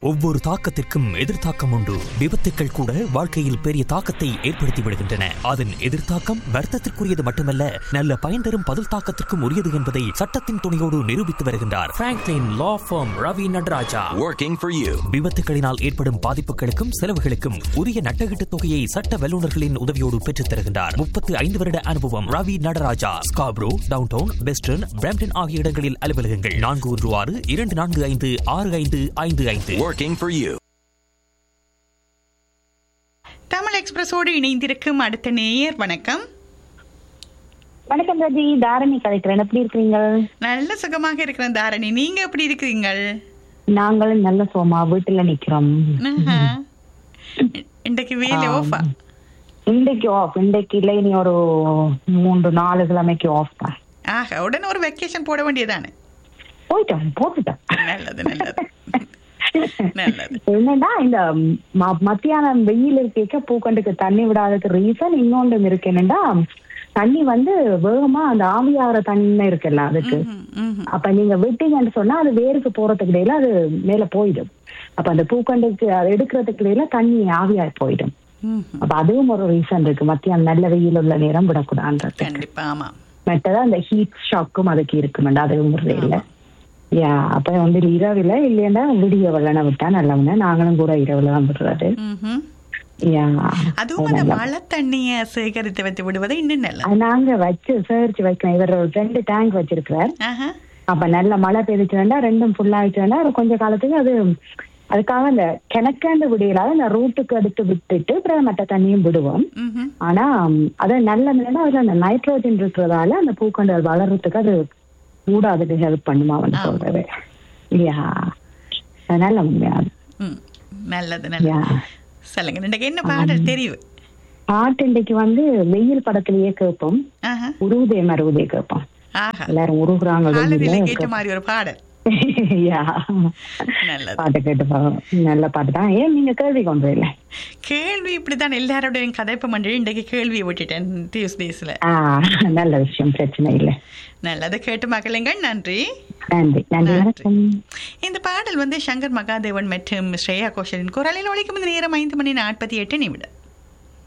ஒவ்வொரு தாக்கத்திற்கும் எதிர்த்தாக்கம் உண்டு விபத்துக்கள் கூட வாழ்க்கையில் பெரிய தாக்கத்தை ஏற்படுத்தி விடுகின்றன அதன் எதிர்த்தாக்கம் வர்த்தத்திற்குரியது மட்டுமல்ல நல்ல பயன் தரும் பதில் தாக்கத்திற்கும் உரியது என்பதை சட்டத்தின் துணையோடு நிரூபித்து வருகின்றார் Franklin law firm Ravi Nataraja Working for you. விபத்துகளினால் ஏற்படும் பாதிப்புகளுக்கும் செலவுகளுக்கும் உரிய நட்டகீட்டு தொகையை சட்ட வல்லுநர்களின் உதவியோடு பெற்றுத் தருகின்றார் முப்பத்து ஐந்து வருட அனுபவம் Ravi Nataraja Scarborough downtown western Brampton ஆகிய இடங்களில் அலுவலகங்கள் நான்கு ஒன்று ஆறு இரண்டு நான்கு ஐந்து ஆறு ஐந்து ஐந்து ஐந்து Working for you. தமிழ் எக்ஸ்பிரஸோடு இணைந்திருக்கும் அடுத்த நேயர் வணக்கம் வணக்கம் ரஜி தாரணி கதைக்கிறேன் எப்படி இருக்கிறீங்க நல்ல சுகமாக இருக்கிற தாரணி நீங்க எப்படி இருக்கிறீங்கள் நாங்களும் நல்ல சோமா வீட்டுல நிக்கிறோம் ஆஹா. இன்றைக்கு வேலை ஓஃபா இன்றைக்கு ஆஃப் இன்றைக்கு இல்லை இனி ஒரு மூன்று நாலு கிழமைக்கு ஆஃப் தான் ஆஹா உடனே ஒரு வெக்கேஷன் போட வேண்டியதானே போயிட்டோம் போட்டுட்டோம் நல்லது நல்லது நல்லது என்னன்னா இந்த ம- மத்தியானம் வெயில் இருக்க பூக்கண்டுக்கு தண்ணி விடாததுக்கு ரீசன் இன்னொன்றும் இருக்கு என்னன்னா தண்ணி வந்து வேகமா அந்த ஆவியாகிற தன்மை இருக்குல்ல அதுக்கு ம்ஹும், ம்ஹும். அப்ப நீங்க விட்டீங்கன்னு சொன்னா அது வேருக்கு போறதுக்கு இடையில அது மேல போயிடும் அப்ப அந்த பூக்கண்டுக்கு அது எடுக்கிறதுக்கு இடையில தண்ணி ஆவியாய் போயிடும் ம்ஹும். அப்ப அதுவும் ஒரு ரீசன் இருக்கு மத்தியானம் நல்ல வெயில் உள்ள நேரம் விடக்கூடாதுன்றது கண்டிப்பா ஆமா மற்றதா அந்த ஹீட் ஷாக்கும் அதுக்கு இருக்குமெண்டா அதுவும் இல்ல யா அப்ப வந்து இரவுல இல்லையா விடிய வெள்ளன விட்டா நல்லவன நாங்களும் கூட இரவுல தான் விடுறது ம்ஹும். யா அதுவும் அந்த மழை தண்ணிய சேகரித்து வைத்து விடுவது இன்னும் நல்லது அது நாங்க வச்சு சேகரிச்சு வைக்கணும் இவர் ஒரு ரெண்டு டேங்க் வச்சிருக்கிறார் ஆஹா. அப்ப நல்ல மழை பெய்துச்சு வேண்டாம் ரெண்டும் ஃபுல் ஆயிடுச்சு வேண்டாம் ஒரு கொஞ்ச காலத்துக்கு அது அதுக்காக அந்த கிணக்காண்டு விடையிலாத அந்த ரூட்டுக்கு அடுத்து விட்டுட்டு அப்புறம் மற்ற தண்ணியும் விடுவோம் ம்ஹும். ஆனா ம், அது நல்ல நிலையில அதுல அந்த நைட்ரோஜன் இருக்கிறதால அந்த பூக்கண்டு வளர்றதுக்கு அது கூட அதுக்கு ஹெல்ப் பண்ணுமா அவன் சொல்றது இல்லையா அதனால உண்மையா ம். நல்லது நல்லது யா சொல்லுங்க இன்றைக்கு என்ன பாடல் தெரிவு பாட்டு இன்னைக்கு வந்து வெயில் படத்திலேயே கேட்போம் ஆஹா. உருவுதே மருவுதே கேட்போம் ஆஹா எல்லாரும் உருகுறாங்க காலநிலை வெயில்ல கேட்ட மாதிரி ஒரு பாடல் யா நல்லது பாட்டு கேட்டு பாருங்க. நல்ல பாட்டு தான் ஏன் நீங்க கேள்வி கொண்டு இல்லை கேள்வி இப்படித்தான் எல்லாரோடையும் கதைப்பு மன்றி இன்றைக்கு கேள்வியை விட்டுட்டேன் டியூஸ்டேஸ்ல ஆ நல்ல விஷயம் பிரச்சனை இல்லை நல்லது கேட்டு மகளுங்கள் நன்றி நன்றி நன்றி நன்றி. வணக்கம் இந்த பாடல் வந்து சங்கர் மகாதேவன் மற்றும் ஸ்ரேயா கோஷலின் குரலில் ஒழிக்கும் இந்த நேரம் ஐந்து மணி நாற்பத்தி எட்டு நிமிடம்